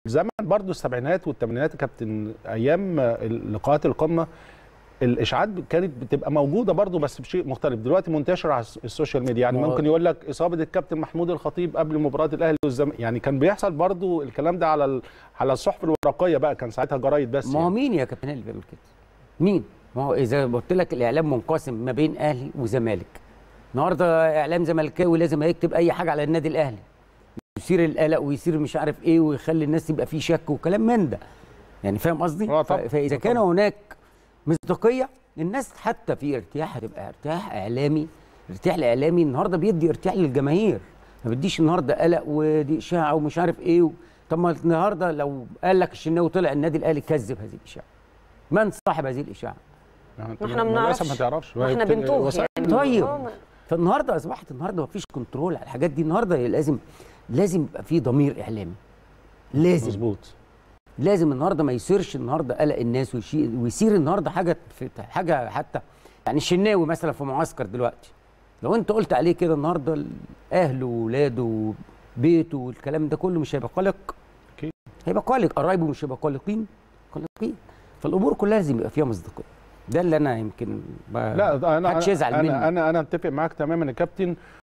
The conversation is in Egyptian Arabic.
زمن برضو السبعينات والثمانينات يا كابتن ايام لقاءات القمه الاشاعات كانت بتبقى موجوده برضو بس بشيء مختلف دلوقتي منتشر على السوشيال ميديا يعني ما هو- ممكن يقول لك اصابه الكابتن محمود الخطيب قبل مباراه الاهلي والزمالك يعني كان بيحصل برضو الكلام ده على ال- على الصحف الورقيه بقى كان ساعتها جرايد بس ما هو يعني. مين يا كابتن اللي بيعمل كده؟ مين؟ ما هو اذا قلت لك الاعلام منقسم ما بين اهلي وزمالك النهارده اعلام زملكاوي لازم هيكتب اي حاجه على النادي الاهلي يثير القلق ويثير مش عارف ايه ويخلي الناس تبقى فيه شك وكلام من ده يعني فاهم قصدي؟ آه ف- طبعاً. فاذا آه كان طبعاً. هناك مصداقيه الناس حتى في ارتياح هتبقى ارتياح اعلامي الارتياح الاعلامي النهارده بيدي ارتياح للجماهير ما بيديش النهارده قلق ودي اشاعه ومش عارف ايه و... طب ما النهارده لو قال لك الشناوي طلع النادي الاهلي كذب هذه الاشاعه من صاحب هذه الاشاعه يعني أنت ما احنا ما للأسف بنعرفش. ما تعرفش ما احنا بت- بنتوه وسائل يعني طيب. آه، ما- فالنهارده اصبحت النهارده مفيش كنترول على الحاجات دي النهارده لازم لازم يبقى في ضمير اعلامي لازم مظبوط لازم النهارده ما يصيرش النهارده قلق الناس ويشي- ويصير النهارده حاجه في حاجه حتى يعني الشناوي مثلا في معسكر دلوقتي لو انت قلت عليه كده النهارده اهله واولاده وبيته والكلام ده كله مش هيبقى قلق أكيد. هيبقى قلق قرايبه مش هيبقى قلقين قلقين فالامور كلها لازم يبقى فيها مصداقيه ده اللي انا يمكن ب- لا انا محدش يزعل انا مني. انا انا اتفق معاك تماما يا كابتن